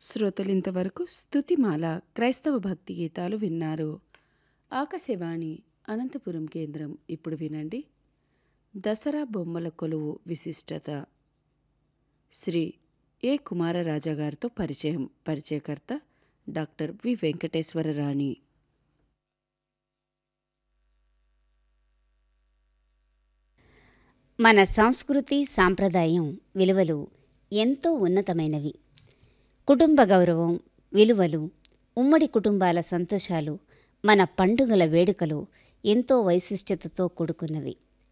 శ్రోతలు ఇంతవరకు స్తుతిమాల క్రైస్తవ భక్తి గీతాలు విన్నారు ఆకాశవాణి అనంతపురం కేంద్రం ఇప్పుడు వినండి దసరా బొమ్మల కొలువు విశిష్టత శ్రీ ఏ కుమారరాజా గారితో పరిచయం పరిచయకర్త డాక్టర్ వి వెంకటేశ్వర రాణి మన సంస్కృతి సాంప్రదాయం విలువలు ఎంతో ఉన్నతమైనవి కుటుంబ గౌరవం విలువలు ఉమ్మడి కుటుంబాల సంతోషాలు మన పండుగల వేడుకలు ఎంతో వైశిష్టతతో కూడుకున్నవి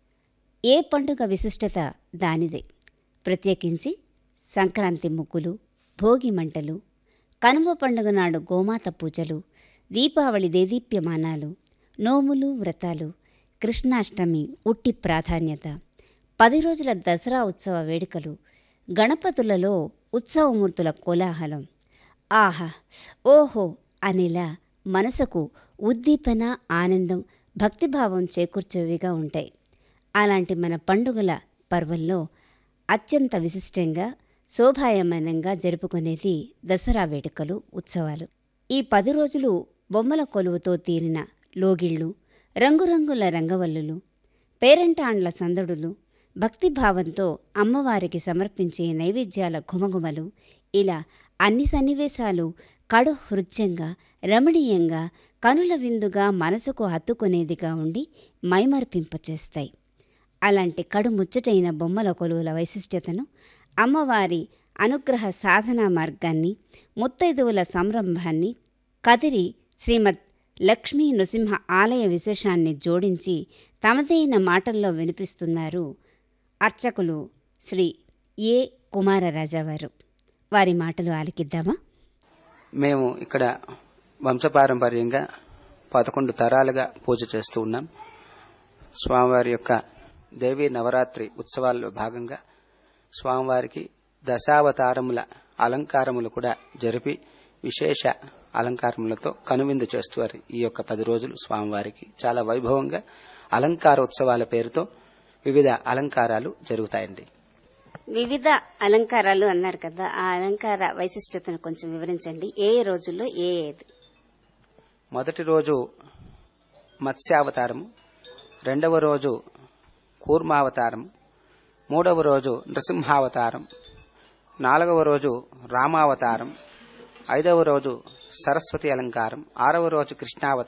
ఏ పండుగ విశిష్టత దానిదే ప్రత్యేకించి సంక్రాంతి ముగ్గులు భోగి మంటలు కనుమ పండుగ నాడు గోమాత పూజలు దీపావళి దేదీప్యమానాలు నోములు వ్రతాలు కృష్ణాష్టమి ఉట్టి ప్రాధాన్యత పది రోజుల దసరా ఉత్సవ వేడుకలు గణపతులలో ఉత్సవమూర్తుల కోలాహలం ఆహా ఓహో అనేలా మనసుకు ఉద్దీపన ఆనందం భక్తిభావం చేకూర్చేవిగా ఉంటాయి అలాంటి మన పండుగల పర్వంలో అత్యంత విశిష్టంగా శోభాయమానంగా జరుపుకునేది దసరా వేడుకలు ఉత్సవాలు ఈ పది రోజులు బొమ్మల కొలువుతో తీరిన లోగిళ్ళు రంగురంగుల రంగవల్లులు పేరంటాండ్ల సందడులు భక్తిభావంతో అమ్మవారికి సమర్పించే నైవేద్యాల ఘుమఘుమలు ఇలా అన్ని సన్నివేశాలు కడు హృద్యంగా రమణీయంగా కనుల విందుగా మనసుకు హత్తుకునేదిగా ఉండి మైమర్పింపచేస్తాయి అలాంటి కడు ముచ్చటైన బొమ్మల కొలువుల వైశిష్ట్యతను అమ్మవారి అనుగ్రహ సాధనా మార్గాన్ని ముత్తైదువుల సంరంభాన్ని కదిరి శ్రీమద్ లక్ష్మీ నృసింహ ఆలయ విశేషాన్ని జోడించి తమదైన మాటల్లో వినిపిస్తున్నారు అర్చకులు శ్రీ ఏ కుమారరాజావారు వారి మాటలు ఆలికిద్దామా మేము ఇక్కడ వంశపారంపర్యంగా పదకొండు తరాలుగా పూజ చేస్తూ ఉన్నాం స్వామివారి యొక్క దేవీ నవరాత్రి ఉత్సవాల్లో భాగంగా స్వామివారికి దశావతారముల అలంకారములు కూడా జరిపి విశేష అలంకారములతో కనువిందు చేస్తువారు ఈ యొక్క పది రోజులు స్వామివారికి చాలా వైభవంగా అలంకారోత్సవాల పేరుతో వివిధ అలంకారాలు జరుగుతాయండి వివిధ అలంకారాలు అన్నారు కదా ఆ అలంకార వైశిష్టతను కొంచెం వివరించండి ఏ ఏ రోజుల్లో ఏ ఏది మొదటి రోజు మత్స్యావతారము రెండవ రోజు కూర్మావతారం మూడవ రోజు నృసింహావతారం నాలుగవ రోజు రామావతారం ఐదవ రోజు సరస్వతి అలంకారం ఆరవ రోజు కృష్ణావతారం